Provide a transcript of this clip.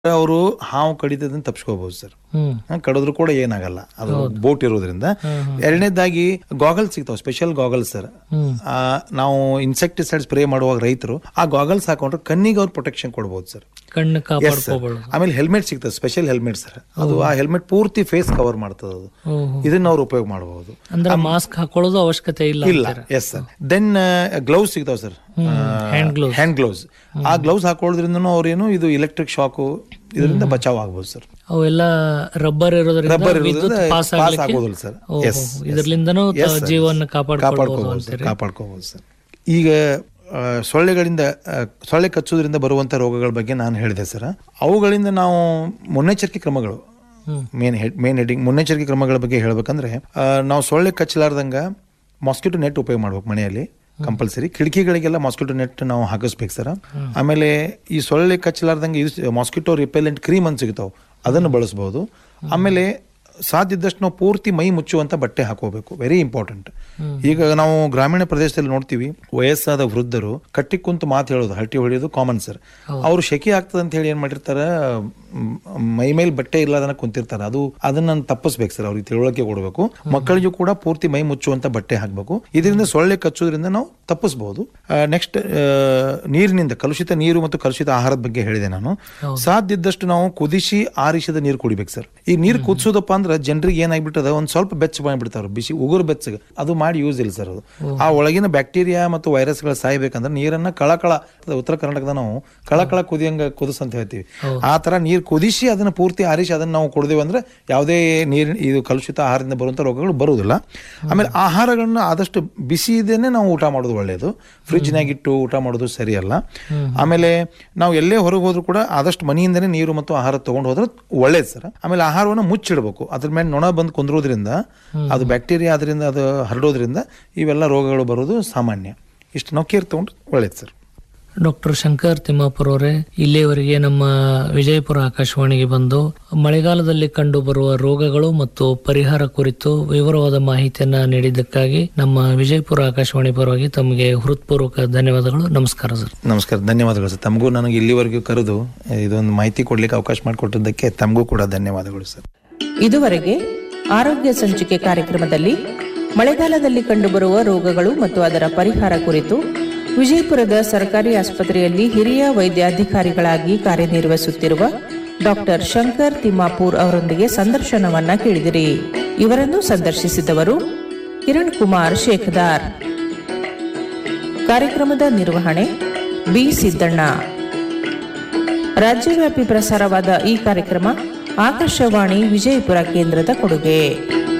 ಅವರು ಹಾವು ಕಡಿತದಿಂದ ತಪ್ಪಿಸ್ಕೋಬಹುದು ಸರ್ ಹ್ಮ್ ಹ, ಕಡಿದ್ರು ಕೂಡ ಏನಾಗಲ್ಲ ಅದು ಬೋಟ್ ಇರೋದ್ರಿಂದ ಎರಡನೇದಾಗಿ ಗಾಗಲ್ಸ್ ಸಿಗ್ತಾವ ಸ್ಪೆಷಲ್ ಗಾಗಲ್ಸ್ ಸರ್ ಹ್ಮ್ ಆ, ನಾವು ಇನ್ಸೆಕ್ಟಿಸೈಡ್ ಸ್ಪ್ರೇ ಮಾಡುವಾಗ ರೈತರು ಆ ಗಾಗಲ್ಸ್ ಹಾಕೊಂಡ್ರೆ ಕಣ್ಣಿಗೆ ಅವ್ರು ಪ್ರೊಟೆಕ್ಷನ್ ಕೊಡ್ಬೋದು ಸರ್ ಕಣ್ಣು ಎಸ್ ಸರ್ ಕಾಪಾಡ್ಕೋಬಾರ್ದು ಆಮೇಲೆ ಹೆಲ್ಮೆಟ್ ಸಿಗ್ತದೆ ಸ್ಪೆಷಲ್ ಹೆಲ್ಮೆಟ್ ಸರ್ ಅದು ಆ ಹೆಲ್ಮೆಟ್ ಪೂರ್ತಿ ಫೇಸ್ ಕವರ್ ಮಾಡ್ತದೆ ಅದು ಓಹೋ. ಇದನ್ನ ಅವ್ರು ಉಪಯೋಗ ಮಾಡಬಹುದು ಅಂದ್ರೆ ಮಾಸ್ಕ್ ಹಾಕೊಳ್ಳೋದು ಅವಶ್ಯಕತೆ ಇಲ್ಲ ಇಲ್ಲ ಎಸ್ ಸರ್ ದೆನ್ ಗ್ಲೌಸ್ ಸಿಗ್ತಾವ sir hand gloves. Hand gloves ಆ ಗ್ಲೌಸ್ ಹಾಕೊಳ್ಳೋದ್ರಿಂದ ಅವ್ರೇನು ಇದು ಎಲೆಕ್ಟ್ರಿಕ್ ಶಾಕು ಇದರಿಂದ ಬಚಾವ್ ಆಗ್ಬೋದು ಸರ್ ಅವೆಲ್ಲ ರಬ್ಬರ್ ಇರೋದ್ರಿಂದ ರಬ್ಬರ್ ವಿದ್ಯುತ್ ಇರೋದ್ರಿಂದ ಪಾಸ್ ಪಾಸ್ ಆಗ್ಲಿಕ್ಕೆ ಆಗೋದಿಲ್ಲ ಸರ್ ಓಹೋ, ಎಸ್ ಇದರ್ಲಿಂದನೂ ತ- ಜೀವನ ಕಾಪಾಡ್ಕೊಳ್ಬೋದು ಕಾಪಾಡ್ಕೋಬಹುದು ಸರ್ ಅಂತೀರಿ ಕಾಪಾಡ್ಕೋಬಹುದು ಸರ್ ಈಗ ಆ, ಸೊಳ್ಳೆಗಳಿಂದ ಆ, ಸೊಳ್ಳೆ ಕಚ್ಚುವುದರಿಂದ ಬರುವಂಥ ರೋಗಗಳ ಬಗ್ಗೆ ನಾನು ಹೇಳಿದೆ ಸರ್ ಅವುಗಳಿಂದ ನಾವು ಮುನ್ನೆಚ್ಚರಿಕೆ ಕ್ರಮಗಳು hmm. Main head main heading ಮುನ್ನೆಚ್ಚರಿಕೆ ಕ್ರಮಗಳ ಬಗ್ಗೆ ಹೇಳ್ಬೇಕಂದ್ರೆ ಆ, ನಾವು ಸೊಳ್ಳೆ ಕಚ್ಚಲಾರ್ದಂಗ ಮಾಸ್ಕಿಟೋ ನೆಟ್ ಉಪಯೋಗ ಮಾಡ್ಬೇಕು ಮನೆಯಲ್ಲಿ ಕಂಪಲ್ಸರಿ ಕಿಟಕಿಗಳಿಗೆಲ್ಲ ಮಾಸ್ಕಿಟೋ ನೆಟ್ ನಾವು ಹಾಕಿಸ್ಬೇಕು ಸರ್ ಆಮೇಲೆ ಈ ಸೊಳ್ಳೆ ಕಚ್ಚಲಾರ್ದಂಗೆ ಇದು ಮಾಸ್ಕಿಟೋ ರಿಪೆಲೆಂಟ್ ಕ್ರೀಮ್ ಅಂತ ಸಿಗ್ತಾವೆ ಅದನ್ನು ಬಳಸ್ಬೋದು ಆಮೇಲೆ ಸಾಧ್ಯ ಇದ್ದಷ್ಟು ನಾವು ಪೂರ್ತಿ ಮೈ ಮುಚ್ಚುವಂತ ಬಟ್ಟೆ ಹಾಕೋಬೇಕು ವೆರಿ ಇಂಪಾರ್ಟೆಂಟ್ ಈಗ ನಾವು ಗ್ರಾಮೀಣ ಪ್ರದೇಶದಲ್ಲಿ ನೋಡ್ತೀವಿ ವಯಸ್ಸಾದ ವೃದ್ಧರು ಕಟ್ಟಿ ಕುಂತು ಮಾತು ಹೇಳೋದು ಹರಟಿ ಹೊಡೆಯೋದು ಕಾಮನ್ ಸರ್ ಅವರು ಶೆಕೆ ಆಗ್ತದೆ ಅಂತ ಹೇಳಿ ಏನ್ ಮಾಡಿರ್ತಾರ ಮ್, ಮೈ ಮೇಲೆ ಬಟ್ಟೆ ಇಲ್ಲದನ್ನ ಕುಂತಿರ್ತಾರೆ ಅದು ಅದನ್ನ ತಪ್ಪಿಸ್ಬೇಕು ಸರ್ ಅವ್ರಿಗೆ ತಿಳುವಳಿಕೆ ಕೊಡಬೇಕು ಮಕ್ಕಳಿಗೂ ಕೂಡ ಪೂರ್ತಿ ಮೈ ಮುಚ್ಚುವಂತ ಬಟ್ಟೆ ಹಾಕಬೇಕು ಇದರಿಂದ ಸೊಳ್ಳೆ ಕಚ್ಚೋದ್ರಿಂದ ನಾವು ತಪ್ಪಿಸಬಹುದು ನೆಕ್ಸ್ಟ್ ನೀರಿನಿಂದ ಕಲುಷಿತ ನೀರು ಮತ್ತು ಕಲುಷಿತ ಆಹಾರದ ಬಗ್ಗೆ ಹೇಳಿದೆ ನಾನು ಸಾಧ್ಯ ಇದ್ದಷ್ಟು ನಾವು ಕುದಿಸಿ ಆರಿಸಿದ ನೀರು ಕುಡಿಬೇಕು ಸರ್ ಈ ನೀರು ಕುದಿಸೋದಪ್ಪ ಅಂದ್ರೆ ಜನರಿಗೆ ಏನಾಗ್ಬಿಟ್ಟದ ಒಂದ್ ಸ್ವಲ್ಪ ಬೆಚ್ಚ ಬಂದ್ಬಿಡ್ತಾರ ಬಿಸಿ ಉಗುರು ಬೆಚ್ಚಗೆ ಅದು ಮಾಡಿ ಯೂಸ್ ಇಲ್ಲ ಸರ್ ಅದು ಆ ಒಳಗಿನ ಬ್ಯಾಕ್ಟೀರಿಯಾ ಮತ್ತು ವೈರಸ್ಗಳು ಸಾಯ್ಬೇಕಂದ್ರೆ ನೀರನ್ನ ಕಳಕಳ ಅದು ಉತ್ತರ ಕರ್ನಾಟಕದ ನಾವು ಕಳಕಳ ಕುದಿಯಂಗ ಕುದಿಸ್ ಅಂತ ಹೇಳ್ತೀವಿ ಆ ತರ ನೀರು ಕುದಿಸಿ ಅದನ್ನ ಪೂರ್ತಿ ಆರಿಸಿ ಅದನ್ನ ನಾವು ಕುಡಿದೇವು ಅಂದ್ರೆ ಯಾವುದೇ ನೀರಿನ ಇದು ಕಲುಷಿತ ಆಹಾರದಿಂದ ಬರುವಂತ ರೋಗಗಳು ಬರುವುದಿಲ್ಲ ಆಮೇಲೆ ಆಹಾರಗಳನ್ನ ಆದಷ್ಟು ಬಿಸಿ ಇದೇನೆ ನಾವು ಊಟ ಮಾಡೋದು ಒಳ್ಳೆಯದು ಫ್ರಿಜ್ನಾಗ ಇಟ್ಟು ಊಟ ಮಾಡೋದು ಸರಿಯಲ್ಲ ಆಮೇಲೆ ನಾವು ಎಲ್ಲೇ ಹೊರಗೆ ಹೋದ್ರು ಕೂಡ ಆದಷ್ಟು ಮನೆಯಿಂದನೇ ನೀರು ಮತ್ತು ಆಹಾರ ತಗೊಂಡು ಹೋದ್ರೆ ಒಳ್ಳೇದು ಸರ್ ಆಮೇಲೆ ಆಹಾರವನ್ನು ಮುಚ್ಚಿಡಬೇಕು ಅದ್ರ ಮೇಲೆ ನೊಣ ಬಂದು ಕುಂದ್ರೋದ್ರಿಂದ ಅದು ಬ್ಯಾಕ್ಟೀರಿಯಾ ಅದರಿಂದ ಅದು ಹರಡೋದ್ರಿಂದ ಇವೆಲ್ಲ ರೋಗಗಳು ಬರೋದು ಸಾಮಾನ್ಯ ಇಷ್ಟು ನಾವು ಕೇರ್ ತಗೊಂಡು ಒಳ್ಳೇದು ಸರ್ ಡಾಕ್ಟರ್ ಶಂಕರ್ ತಿಮ್ಮಾಪುರ ಅವರೇ ಇಲ್ಲಿಯವರೆಗೆ ನಮ್ಮ ವಿಜಯಪುರ ಆಕಾಶವಾಣಿಗೆ ಬಂದು ಮಳೆಗಾಲದಲ್ಲಿ ಕಂಡು ಬರುವ ರೋಗಗಳು ಮತ್ತು ಪರಿಹಾರ ಕುರಿತು ವಿವರವಾದ ಮಾಹಿತಿಯನ್ನ ನೀಡಿದ್ದಕ್ಕಾಗಿ ನಮ್ಮ ವಿಜಯಪುರ ಆಕಾಶವಾಣಿ ಪರವಾಗಿ ತಮಗೆ ಹೃತ್ಪೂರ್ವಕ ಧನ್ಯವಾದಗಳು ನಮಸ್ಕಾರ ಸರ್ ನಮಸ್ಕಾರ ಧನ್ಯವಾದಗಳು ಸರ್ ತಮಗೂ ನನಗೆ ಇಲ್ಲಿವರೆಗೂ ಕರೆದು ಇದೊಂದು ಮಾಹಿತಿ ಕೊಡ್ಲಿಕ್ಕೆ ಅವಕಾಶ ಮಾಡಿಕೊಟ್ಟಿದ್ದಕ್ಕೆ ತಮಗೂ ಕೂಡ ಧನ್ಯವಾದಗಳು ಸರ್ ಇದುವರೆಗೆ ಆರೋಗ್ಯ ಸಂಚಿಕೆ ಕಾರ್ಯಕ್ರಮದಲ್ಲಿ ಮಳೆಗಾಲದಲ್ಲಿ ಕಂಡುಬರುವ ರೋಗಗಳು ಮತ್ತು ಅದರ ಪರಿಹಾರ ಕುರಿತು ವಿಜಯಪುರದ ಸರ್ಕಾರಿ ಆಸ್ಪತ್ರೆಯಲ್ಲಿ ಹಿರಿಯ ವೈದ್ಯಾಧಿಕಾರಿಗಳಾಗಿ ಕಾರ್ಯನಿರ್ವಹಿಸುತ್ತಿರುವ ಡಾಕ್ಟರ್ ಶಂಕರ್ ತಿಮ್ಮಾಪೂರ್ ಅವರೊಂದಿಗೆ ಸಂದರ್ಶನವನ್ನ ಕೇಳಿದಿರಿ ಇವರನ್ನು ಸಂದರ್ಶಿಸಿದವರು ಕಿರಣ್ ಕುಮಾರ್ ಶೇಖದಾರ್ ಕಾರ್ಯಕ್ರಮದ ನಿರ್ವಹಣೆ ಬಿ ಸಿದ್ದಣ್ಣ ರಾಜ್ಯವ್ಯಾಪಿ ಪ್ರಸಾರವಾದ ಈ ಕಾರ್ಯಕ್ರಮ ಆಕಾಶವಾಣಿ ವಿಜಯಪುರ ಕೇಂದ್ರದ ಕೊಡುಗೆ